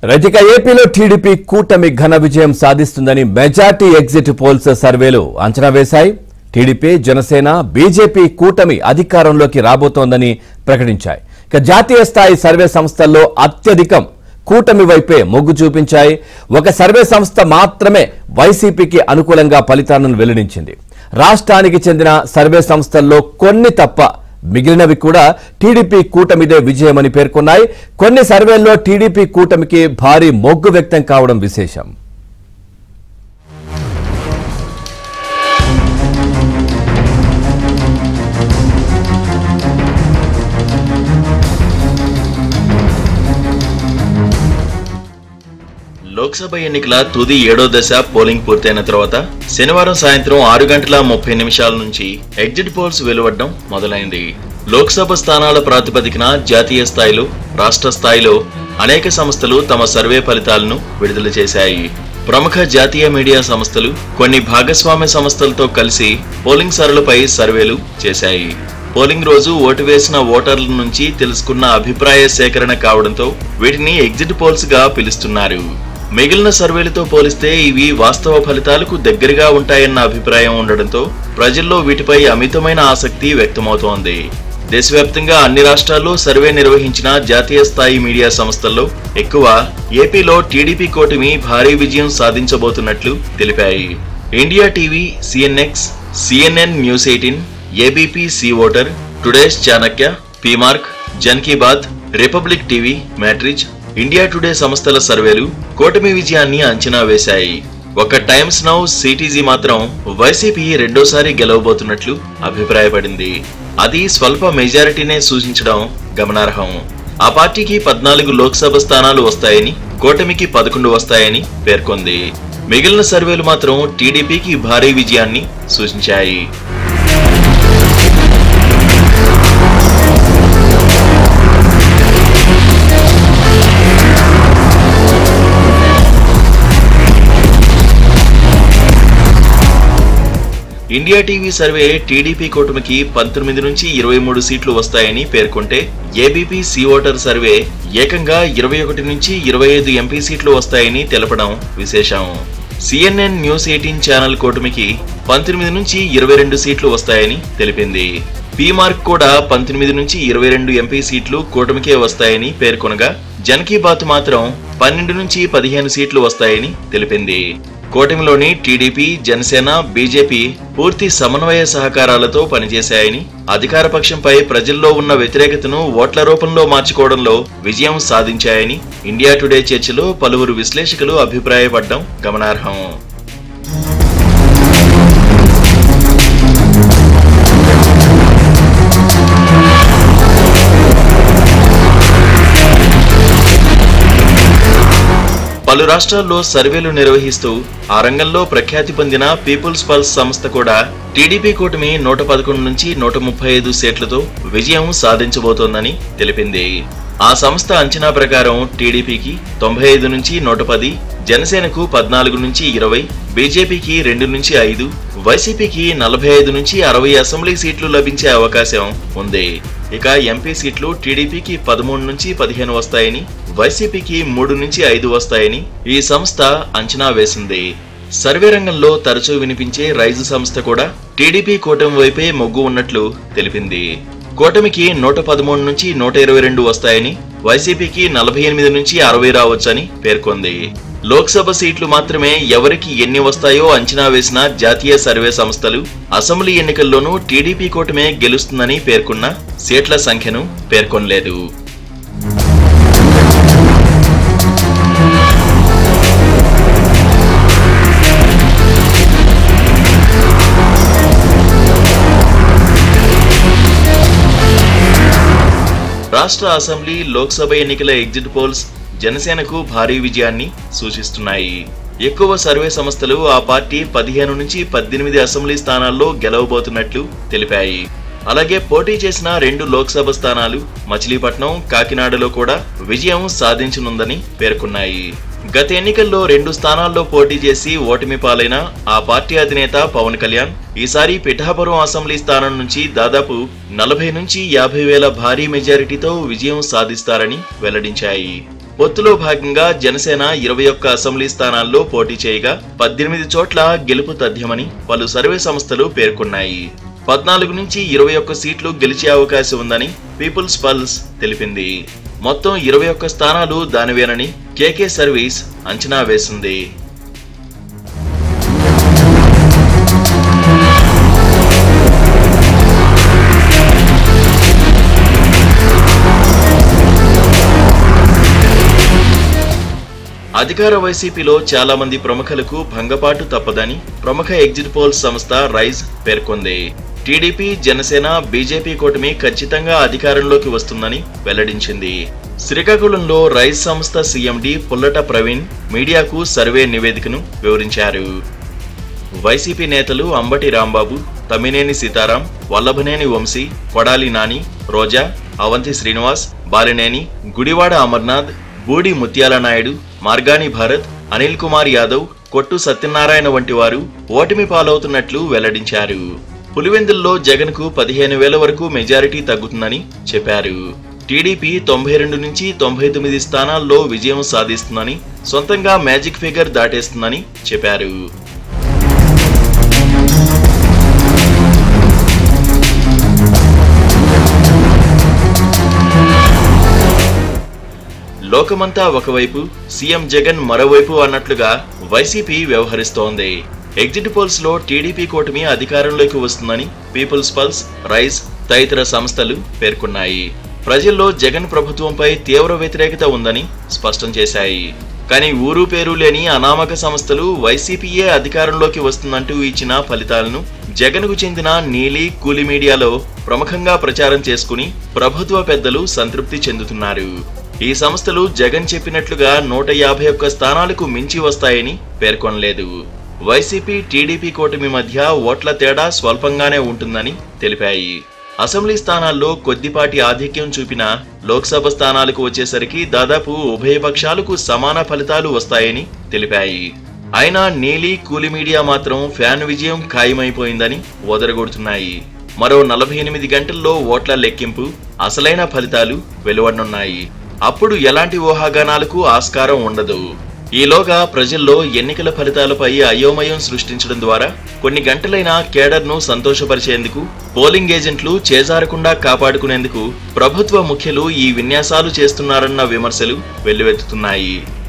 రజిక ఏపీలో టీడీపీ కూటమి ఘన విజయం సాధిస్తుందని మెజార్టీ ఎగ్జిట్ పోల్స్ సర్వేలు అంచనా వేశాయి టీడీపీ జనసేన బీజేపీ కూటమి అధికారంలోకి రాబోతోందని ప్రకటించాయి ఇక జాతీయ స్థాయి సర్వే సంస్థల్లో అత్యధికం కూటమి వైపే మొగ్గు చూపించాయి ఒక సర్వే సంస్థ మాత్రమే వైసీపీకి అనుకూలంగా ఫలితాలను వెల్లడించింది రాష్ట్రానికి చెందిన సర్వే సంస్థల్లో కొన్ని తప్ప మిగిలినవి కూడా టీడీపీ కూటమిదే విజయమని పేర్కొన్నాయి కొన్ని సర్వేల్లో టీడీపీ కూటమికి భారీ మొగ్గు వ్యక్తం కావడం విశేషం లోక్సభ ఎన్నికల తుది ఏడో దశ పోలింగ్ పూర్తయిన తర్వాత శనివారం సాయంత్రం ఆరు గంటల ముప్పై నిమిషాల నుంచి ఎగ్జిట్ పోల్స్ వెలువడడం మొదలైంది లోక్సభ స్థానాల ప్రాతిపదికన జాతీయ స్థాయిలో రాష్ట్ర స్థాయిలో అనేక సంస్థలు తమ సర్వే ఫలితాలను విడుదల చేశాయి ప్రముఖ జాతీయ మీడియా సంస్థలు కొన్ని భాగస్వామ్య సంస్థలతో కలిసి పోలింగ్ సరళిపై సర్వేలు చేశాయి పోలింగ్ రోజు ఓటు వేసిన ఓటర్ల నుంచి తెలుసుకున్న అభిప్రాయ సేకరణ కావడంతో వీటిని ఎగ్జిట్ పోల్స్ గా పిలుస్తున్నారు మిగిలిన సర్వేలతో పోలిస్తే ఇవి వాస్తవ ఫలితాలకు దగ్గరగా ఉంటాయన్న అభిప్రాయం ఉండడంతో ప్రజల్లో వీటిపై అమితమైన ఆసక్తి వ్యక్తమవుతోంది దేశవ్యాప్తంగా అన్ని రాష్ట్రాల్లో సర్వే నిర్వహించిన జాతీయ స్థాయి మీడియా సంస్థల్లో ఎక్కువ ఏపీలో టీడీపీ కూటమి భారీ విజయం సాధించబోతున్నట్లు తెలిపాయి India TV CNX CNN News eighteen ABP C voter Today's Chanakya P Mark Jan Ki Baat Republic TV Matrize India Today సంస్థల సర్వేలు కూటమి విజయాన్ని అంచనా వేశాయి ఒక టైమ్స్ నౌ సిటీజీ మాత్రం వైసీపీ రెండోసారి గెలవబోతున్నట్లు అభిప్రాయపడింది అది స్వల్ప మెజారిటీనే సూచించడం గమనార్హం ఆ పార్టీకి పద్నాలుగు లోక్సభ స్థానాలు వస్తాయని కూటమికి పదకొండు వస్తాయని పేర్కొంది మిగిలిన సర్వేలు మాత్రం టీడీపీకి భారీ విజయాన్ని సూచించాయి ఇండియా టీవీ సర్వే టీడీపీ కూటమికి పంతొమ్మిది నుంచి ఇరవై మూడు సీట్లు వస్తాయని పేర్కొంటే ఏబీపీ సి ఓటర్ సర్వే ఏకంగా ఇరవై ఒకటి నుంచి ఇరవై ఐదు ఎంపీ సీట్లు వస్తాయని తెలపడం విశేషం సిఎన్ఎన్ న్యూస్ ఎయిటీన్ ఛానల్ కూటమికి పంతొమ్మిది నుంచి ఇరవై రెండు సీట్లు వస్తాయని తెలిపింది మార్క్ కూడా పంతొమ్మిది నుంచి ఇరవై రెండు ఎంపీ సీట్లు కూటమికే వస్తాయని పేర్కొనగా జన్ కీ బాత్ మాత్రం పన్నెండు నుంచి పదిహేను సీట్లు వస్తాయని తెలిపింది కూటమిలోని టీడీపీ జనసేన బీజేపీ పూర్తి సమన్వయ సహకారాలతో పనిచేశాయని అధికార పక్షంపై ప్రజల్లో ఉన్న వ్యతిరేకతను ఓట్ల రూపంలో మార్చుకోవడంలో విజయం సాధించాయని ఇండియా టుడే చర్చలో పలువురు విశ్లేషకులు అభిప్రాయపడ్డం గమనార్హం పలు రాష్ట్రాల్లో సర్వేలు నిర్వహిస్తూ ఆ రంగంలో ప్రఖ్యాతి పొందిన పీపుల్స్ పల్స్ సంస్థ కూడా టీడీపీ కూటమి నూట పదకొండు నుంచి నూట ముప్పై ఐదు సీట్లతో విజయం సాధించబోతోందని తెలిపింది ఆ సంస్థ అంచనా ప్రకారం టీడీపీకి తొంభై ఐదు నుంచి నూట పది జనసేనకు పద్నాలుగు నుంచి ఇరవై బీజేపీకి రెండు నుంచి ఐదు వైసీపీకి నలభై ఐదు నుంచి అరవై అసెంబ్లీ సీట్లు లభించే అవకాశం ఉంది ఇక ఎంపీ సీట్లు టీడీపీకి పదమూడు నుంచి పదిహేను వస్తాయని వైసీపీకి మూడు నుంచి ఐదు వస్తాయని ఈ సంస్థ అంచనా వేసింది సర్వే రంగంలో తరచూ వినిపించే రైజు సంస్థ కూడా టీడీపీ కూటమి వైపే మొగ్గు ఉన్నట్లు తెలిపింది కూటమికి నూట పదమూడు నుంచి నూట ఇరవై రెండు వస్తాయని వైసీపీకి నలభై ఎనిమిది నుంచి అరవై రావచ్చని పేర్కొంది లోక్సభ సీట్లు మాత్రమే ఎవరికి ఎన్ని వస్తాయో అంచనా వేసిన జాతీయ సర్వే సంస్థలు అసెంబ్లీ ఎన్నికల్లోనూ టీడీపీ కూటమే గెలుస్తుందని పేర్కొన్న సీట్ల సంఖ్యను పేర్కొనలేదు రాష్ట్ర అసెంబ్లీ లోక్సభ ఎన్నికల ఎగ్జిట్ పోల్స్ జనసేనకు భారీ విజయాన్ని సూచిస్తున్నాయి ఎక్కువ సర్వే సంస్థలు ఆ పార్టీ పదిహేను నుంచి పద్దెనిమిది అసెంబ్లీ స్థానాల్లో గెలవబోతున్నట్లు తెలిపాయి అలాగే పోటీ చేసిన రెండు లోక్సభ స్థానాలు మచిలీపట్నం కాకినాడలో కూడా విజయం సాధించనుందని పేర్కొన్నాయి గత ఎన్నికల్లో రెండు స్థానాల్లో పోటీ చేసి ఓటమి పాలైన ఆ పార్టీ అధినేత పవన్ కళ్యాణ్ ఈసారి పిఠాపురం అసెంబ్లీ స్థానం నుంచి దాదాపు నలభై నుంచి యాభై వేల భారీ మెజారిటీతో విజయం సాధిస్తారని వెల్లడించాయి పొత్తులో భాగంగా జనసేన ఇరవై ఒక్క అసెంబ్లీ స్థానాల్లో పోటీ చేయగా పద్దెనిమిది చోట్ల గెలుపు తథ్యమని పలు సర్వే సంస్థలు పేర్కొన్నాయి పద్నాలుగు నుంచి ఇరవై ఒక్క సీట్లు గెలిచే అవకాశం ఉందని పీపుల్స్ పల్స్ తెలిపింది మొత్తం ఇరవై ఒక్క స్థానాలు దానివేనని కేకే సర్వీస్ అంచనా వేసింది అధికార వైసీపీలో చాలా మంది ప్రముఖులకు భంగపాటు తప్పదని ప్రముఖ ఎగ్జిట్ పోల్ సంస్థ రైజ్ పేర్కొంది టీడీపీ జనసేన బీజేపీ కూటమి ఖచ్చితంగా అధికారంలోకి వస్తుందని వెల్లడించింది శ్రీకాకుళంలో రైజ్ సంస్థ సీఎండి పుల్లట ప్రవీణ్ మీడియాకు సర్వే నివేదికను వివరించారు వైసీపీ నేతలు అంబటి రాంబాబు తమ్మినేని సీతారాం వల్లభనేని వంశీ కొడాలి నాని రోజా అవంతి శ్రీనివాస్ బాలినేని గుడివాడ అమర్నాథ్ బూడి ముత్యాల నాయుడు మార్గాని భారత్ అనిల్ కుమార్ యాదవ్ కొట్టు సత్యనారాయణ వంటి వారు ఓటమి పాలవుతున్నట్లు వెల్లడించారు పులివెందుల్లో జగన్ కు పదిహేను వేల వరకు మెజారిటీ తగ్గుతుందని చెప్పారు టీడీపీ తొంభై రెండు నుంచి తొంభై తొమ్మిది స్థానాల్లో విజయం సాధిస్తుందని సొంతంగా మ్యాజిక్ ఫిగర్ దాటేస్తుందని చెప్పారు లోకమంతా ఒకవైపు సీఎం జగన్ మరోవైపు అన్నట్లుగా వైసీపీ వ్యవహరిస్తోంది ఎగ్జిట్ పోల్స్ లో టీడీపీ కూటమి అధికారంలోకి వస్తుందని పీపుల్స్ పల్స్ రైజ్ తదితర సంస్థలు పేర్కొన్నాయి ప్రజల్లో జగన్ ప్రభుత్వంపై తీవ్ర వ్యతిరేకత ఉందని స్పష్టం చేశాయి కానీ ఊరు పేరు లేని అనామక సంస్థలు వైసీపీయే అధికారంలోకి వస్తుందంటూ ఇచ్చిన ఫలితాలను జగన్కు చెందిన నీలి కూలి మీడియాలో ప్రముఖంగా ప్రచారం చేసుకుని ప్రభుత్వ పెద్దలు సంతృప్తి చెందుతున్నారు ఈ సంస్థలు జగన్ చెప్పినట్లుగా నూట యాభై ఒక్క స్థానాలకు మించి వస్తాయని పేర్కొనలేదు వైసీపీ టీడీపీ కూటమి మధ్య ఓట్ల తేడా స్వల్పంగానే ఉంటుందని తెలిపాయి అసెంబ్లీ స్థానాల్లో కొద్దిపాటి ఆధిక్యం చూపిన లోక్సభ స్థానాలకు వచ్చేసరికి దాదాపు ఉభయ పక్షాలకు సమాన ఫలితాలు వస్తాయని తెలిపాయి అయినా నీలి కూలి మీడియా మాత్రం ఫ్యాన్ విజయం ఖాయమైపోయిందని వదరగొడుతున్నాయి మరో నలభై ఎనిమిది గంటల్లో ఓట్ల లెక్కింపు అసలైన ఫలితాలు వెలువడనున్నాయి అప్పుడు ఎలాంటి ఊహాగానాలకు ఆస్కారం ఉండదు ఈలోగా ప్రజల్లో ఎన్నికల ఫలితాలపై అయోమయం సృష్టించడం ద్వారా కొన్ని గంటలైనా కేడర్ను సంతోషపరిచేందుకు పోలింగ్ ఏజెంట్లు చేజారకుండా కాపాడుకునేందుకు ప్రభుత్వ ముఖ్యులు ఈ విన్యాసాలు చేస్తున్నారన్న విమర్శలు వెల్లువెత్తుతున్నాయి